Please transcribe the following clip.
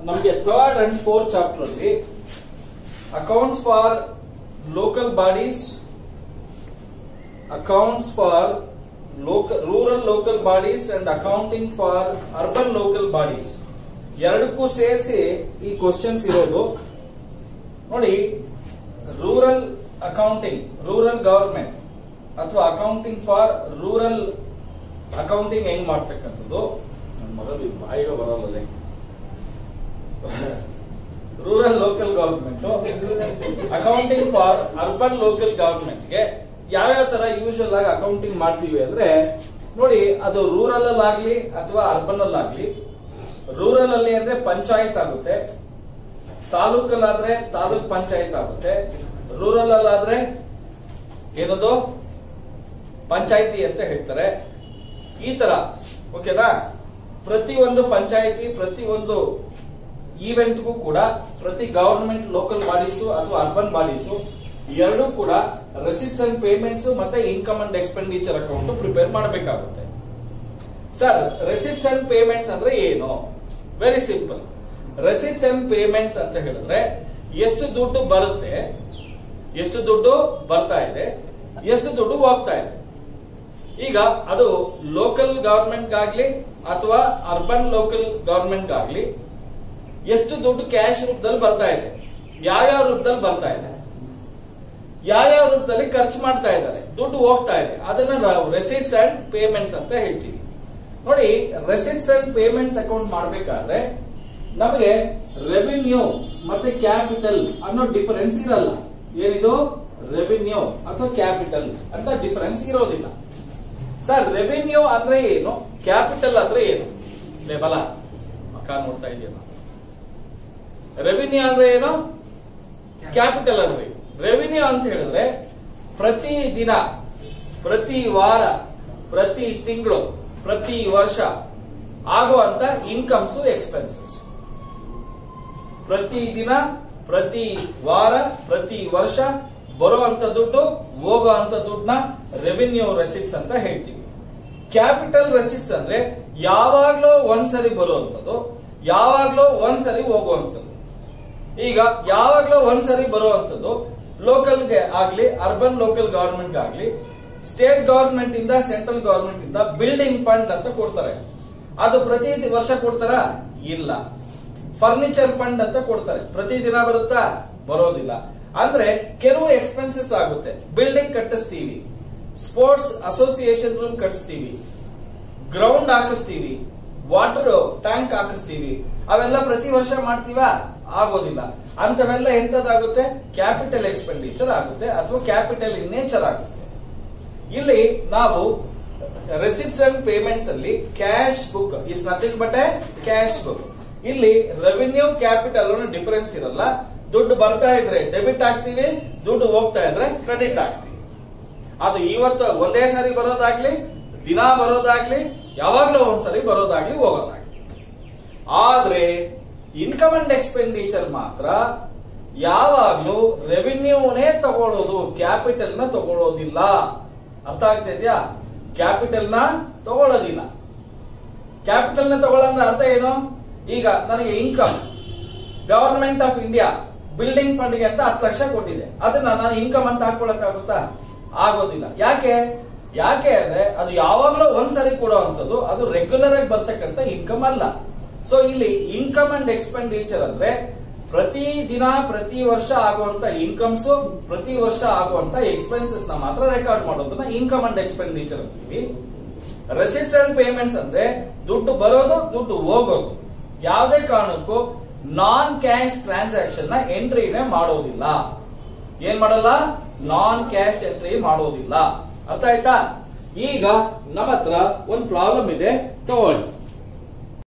ನಮಗೆ third and fourth chapter ಅಲ್ಲಿ accounts for local bodies accounts for local rural local bodies and accounting for urban local bodies ಎರಡಕ್ಕೂ ಸೇರಿಸಿ ಈ questions ಇರೋದು ನೋಡಿ ರೂರಲ್ ಅಕೌಂಟಿಂಗ್ ರೂರಲ್ ಗವರ್ಮೆಂಟ್ ಅಥವಾ accounting for rural accounting ಹೆಂಗ್ ಮಾಡ್ತಕ್ಕಂಥದ್ದು ನನ್ನ ಮಗದು ಬಾಯಿಗೆ ಬರೋಲ್ಲದೆ rural local government accounting for urban local ಗವರ್ಮೆಂಟ್ಗೆ ಯಾವ್ಯಾವ ತರ ಯೂಶುವಲ್ ಆಗಿ ಅಕೌಂಟಿಂಗ್ ಮಾಡ್ತೀವಿ ಅಂದ್ರೆ ನೋಡಿ ಅದು ರೂರಲ್ ಅಲ್ಲಾಗ್ಲಿ ಅಥವಾ ಅರ್ಬನ್ ಅಲ್ಲಾಗ್ಲಿ ರೂರಲ್ ಅಲ್ಲಿ ಅಂದ್ರೆ ಪಂಚಾಯತ್ ಆಗುತ್ತೆ ತಾಲೂಕಲ್ಲಾದ್ರೆ ತಾಲೂಕ್ ಪಂಚಾಯತ್ ಆಗುತ್ತೆ ರೂರಲ್ ಅಲ್ಲಾದ್ರೆ ಏನದು ಪಂಚಾಯತಿ ಅಂತ ಹೇಳ್ತಾರೆ ಈ ತರ ಓಕೆನಾ ಪ್ರತಿಯೊಂದು ಪಂಚಾಯತಿ ಪ್ರತಿಯೊಂದು ಈವೆಂಟ್ಗೂ ಕೂಡ ಪ್ರತಿ ಗವರ್ಮೆಂಟ್ ಲೋಕಲ್ ಬಾಡೀಸು ಅಥವಾ ಅರ್ಬನ್ ಬಾಡೀಸು ಎರಡೂ ಕೂಡ ರೆಸಿಟ್ಸ್ ಅಂಡ್ ಪೇಮೆಂಟ್ಸ್ ಮತ್ತೆ income and expenditure account prepare ಮಾಡಬೇಕಾಗುತ್ತೆ ಸರ್ ರೆಸಿಟ್ಸ್ ಅಂಡ್ ಪೇಮೆಂಟ್ಸ್ ಅಂದ್ರೆ ಏನು very simple receipts and payments ಅಂತ ಹೇಳಿದ್ರೆ ಎಷ್ಟು ದುಡ್ಡು ಬರುತ್ತೆ ಎಷ್ಟು ದುಡ್ಡು ಬರ್ತಾ ಇದೆ ಎಷ್ಟು ದುಡ್ಡು ಹೋಗ್ತಾ ಇದೆ ಈಗ ಅದು ಲೋಕಲ್ ಗವರ್ಮೆಂಟ್ ಆಗ್ಲಿ ಅಥವಾ ಅರ್ಬನ್ ಲೋಕಲ್ ಗವರ್ಮೆಂಟ್ ಆಗ್ಲಿ ಎಷ್ಟು ದುಡ್ಡು ಕ್ಯಾಶ್ ರೂಪದಲ್ಲಿ ಬರ್ತಾ ಇದೆ ಯಾವ್ಯಾವ ರೂಪದಲ್ಲಿ ಬರ್ತಾ ಇದೆ ಯಾವ್ಯಾವ ರೂಪದಲ್ಲಿ ಖರ್ಚು ಮಾಡ್ತಾ ಇದ್ದಾರೆ ದುಡ್ಡು ಹೋಗ್ತಾ ಇದೆ ಅದನ್ನ ನಾವು ರೆಸಿಟ್ಸ್ ಅಂಡ್ ಪೇಮೆಂಟ್ಸ್ ಅಂತ ಹೇಳ್ತೀವಿ ನೋಡಿ ರೆಸಿಟ್ಸ್ ಅಂಡ್ ಪೇಮೆಂಟ್ಸ್ ಅಕೌಂಟ್ ಮಾಡಬೇಕಾದ್ರೆ ನಮಗೆ ರೆವಿನ್ಯೂ ಮತ್ತೆ ಕ್ಯಾಪಿಟಲ್ ಅನ್ನೋ ಡಿಫರೆನ್ಸ್ ಇರಲ್ಲ ಏನಿದು ರೆವಿನ್ಯೂ ಅಥವಾ ಕ್ಯಾಪಿಟಲ್ ಅಂತ ಡಿಫರೆನ್ಸ್ ಇರೋದಿಲ್ಲ ಸರ್ ರೆವಿನ್ಯೂ ಅಂದ್ರೆ ಏನು ಕ್ಯಾಪಿಟಲ್ ಅಂದ್ರೆ ಏನು ಲೇಬಲ ಮಕ್ಕ ನೋಡ್ತಾ ಇದೆಯಲ್ಲ ರೆವಿನ್ಯೂ ಅಂದ್ರೆ ಏನು ಕ್ಯಾಪಿಟಲ್ ಅಂದ್ರೆ ರೆವಿನ್ಯೂ ಅಂತ ಹೇಳಿದ್ರೆ ಪ್ರತಿ ದಿನ ಪ್ರತಿ ವಾರ ಪ್ರತಿ ತಿಂಗಳು ಪ್ರತಿ ವರ್ಷ ಆಗುವಂತ ಇನ್ಕಮ್ಸ್ ಎಕ್ಸ್ಪೆನ್ಸಸ್ ಪ್ರತಿ ದಿನ ಪ್ರತಿ ವಾರ ಪ್ರತಿ ವರ್ಷ ಬರುವಂತ ದುಡ್ಡು ಹೋಗುವಂತ ದುಡ್ಡನ್ನ ರೆವಿನ್ಯೂ ರೆಸಿಟ್ಸ್ ಅಂತ ಹೇಳ್ತೀವಿ ಕ್ಯಾಪಿಟಲ್ ರೆಸಿಟ್ಸ್ ಅಂದ್ರೆ ಯಾವಾಗ್ಲೂ ಒಂದ್ಸರಿ ಬರುವಂತದ್ದು ಯಾವಾಗ್ಲೂ ಒಂದ್ಸರಿ ಹೋಗುವಂತದ್ದು ಈಗ ಯಾವಾಗ್ಲೂ ಒಂದ್ಸರಿ ಬರುವಂತದ್ದು ಲೋಕಲ್ಗೆ ಆಗ್ಲಿ ಅರ್ಬನ್ ಲೋಕಲ್ ಗವರ್ಮೆಂಟ್ ಆಗ್ಲಿ ಸ್ಟೇಟ್ ಗವರ್ಮೆಂಟ್ ಇಂದ ಸೆಂಟ್ರಲ್ ಗವರ್ಮೆಂಟ್ ಇಂದ ಬಿಲ್ಡಿಂಗ್ ಫಂಡ್ ಅಂತ ಕೊಡ್ತಾರೆ ಅದು ಪ್ರತಿ ವರ್ಷ ಕೊಡ್ತಾರ ಇಲ್ಲ ಫರ್ನಿಚರ್ ಫಂಡ್ ಅಂತ ಕೊಡ್ತಾರೆ ಪ್ರತಿ ದಿನ ಬರುತ್ತಾ ಬರೋದಿಲ್ಲ ಅಂದ್ರೆ ಕೆಲವು ಎಕ್ಸ್ಪೆನ್ಸಸ್ ಆಗುತ್ತೆ ಬಿಲ್ಡಿಂಗ್ ಕಟ್ಟಿಸ್ತೀವಿ ಸ್ಪೋರ್ಟ್ಸ್ ಅಸೋಸಿಯೇಷನ್ ರೂಮ್ ಕಟ್ಟಿಸ್ತೀವಿ ಗ್ರೌಂಡ್ ಹಾಕಿಸ್ತೀವಿ ವಾಟರ್ ಟ್ಯಾಂಕ್ ಹಾಕಿಸ್ತೀವಿ ಅವೆಲ್ಲ ಪ್ರತಿ ವರ್ಷ ಮಾಡ್ತೀವಾ ಆಗೋದಿಲ್ಲ ಅಂತವೆಲ್ಲ ಎಂತದಾಗುತ್ತೆ ಕ್ಯಾಪಿಟಲ್ ಎಕ್ಸ್ಪೆಂಡಿಚರ್ ಆಗುತ್ತೆ ಅಥವಾ ಕ್ಯಾಪಿಟಲ್ ಇನ್ ನೇಚರ್ ಆಗುತ್ತೆ ಇಲ್ಲಿ ನಾವು ರೆಸಿಪ್ಟ್ಸ್ ಅಂಡ್ ಪೇಮೆಂಟ್ಸ್ ಅಲ್ಲಿ cash book is nothing but a cash book ಇಲ್ಲಿ ರೆವಿನ್ಯೂ ಕ್ಯಾಪಿಟಲ್ ಡಿಫರೆನ್ಸ್ ಇರಲ್ಲ ದುಡ್ಡು ಬರ್ತಾ ಇದ್ರೆ ಡೆಬಿಟ್ ಆಗ್ತೀವಿ ದುಡ್ಡು ಹೋಗ್ತಾ ಇದ್ರೆ ಕ್ರೆಡಿಟ್ ಆಗ್ತೀವಿ ಅದು ಇವತ್ತು ಒಂದೇ ಸಾರಿ ಬರೋದಾಗ್ಲಿ ದಿನ ಬರೋದಾಗ್ಲಿ ಯಾವಾಗ್ಲೂ ಒಂದ್ಸರಿ ಬರೋದಾಗ್ಲಿ ಹೋಗೋದಾಗ್ಲಿ ಆದ್ರೆ ಇನ್ಕಮ್ ಅಂಡ್ ಎಕ್ಸ್ಪೆಂಡಿಚರ್ ಮಾತ್ರ ಯಾವಾಗ್ಲೂ ರೆವಿನ್ಯೂನೇ ತಗೊಳ್ಳೋದು ಕ್ಯಾಪಿಟಲ್ ನ ತಗೊಳ್ಳೋದಿಲ್ಲ ಅರ್ಥ ಆಗ್ತಾ ಇದೆಯಾ ಕ್ಯಾಪಿಟಲ್ ನ ತಗೊಳ್ಳೋದಿಲ್ಲ ಕ್ಯಾಪಿಟಲ್ ನ ತಗೊಳ್ಳೋದ್ರ ಅರ್ಥ ಏನು ಈಗ ನನಗೆ income government of India building fund ಗೆ ಅಂತ ಹತ್ತು ಲಕ್ಷ ಕೊಟ್ಟಿದೆ ಅದನ್ನ ನಾನು ಇನ್ಕಮ್ ಅಂತ ಹಾಕೊಳಕ್ಕಾಗುತ್ತಾ ಆಗೋದಿಲ್ಲ ಯಾಕೆ ಯಾಕೆ ಅಂದ್ರೆ ಅದು ಯಾವಾಗ್ಲೂ ಒಂದ್ಸರಿ ಕೊಡುವಂತದ್ದು ಅದು ರೆಗ್ಯುಲರ್ ಆಗಿ ಬರ್ತಕ್ಕಂಥ ಇನ್ಕಮ್ ಅಲ್ಲ ಸೊ ಇಲ್ಲಿ ಇನ್ಕಮ್ ಅಂಡ್ ಎಕ್ಸ್ಪೆಂಡಿಚರ್ ಅಂದ್ರೆ ಪ್ರತಿ ದಿನ ಪ್ರತಿ ವರ್ಷ ಆಗುವಂತ ಇನ್ಕಮ್ಸ್ ಪ್ರತಿ ವರ್ಷ ಆಗುವಂತ ಎಕ್ಸ್ಪೆನ್ಸಸ್ ನ ಮಾತ್ರ ರೆಕಾರ್ಡ್ ಮಾಡೋದನ್ನ ಇನ್ಕಮ್ ಅಂಡ್ ಎಕ್ಸ್ಪೆಂಡಿಚರ್ ಅಂತೀವಿ ರೆಸಿಟ್ಸ್ ಅಂಡ್ ಪೇಮೆಂಟ್ಸ್ ಅಂದ್ರೆ ದುಡ್ಡು ಬರೋದು ದುಡ್ಡು ಹೋಗೋದು ಯಾವುದೇ ಕಾರಣಕ್ಕೂ ನಾನ್ ಕ್ಯಾಶ್ ಟ್ರಾನ್ಸಾಕ್ಷನ್ ನ ಎಂಟ್ರಿನೇ ಮಾಡೋದಿಲ್ಲ ಏನ್ ಮಾಡಲ್ಲ ನಾನ್ ಕ್ಯಾಶ್ ಎಂಟ್ರಿ ಮಾಡೋದಿಲ್ಲ ಅರ್ಥ ಆಯ್ತಾ ಈಗ ನಮ್ಮ ಹತ್ರ ಒಂದು ಪ್ರಾಬ್ಲಮ್ ಇದೆ ತಗೊಳ್ಳಿ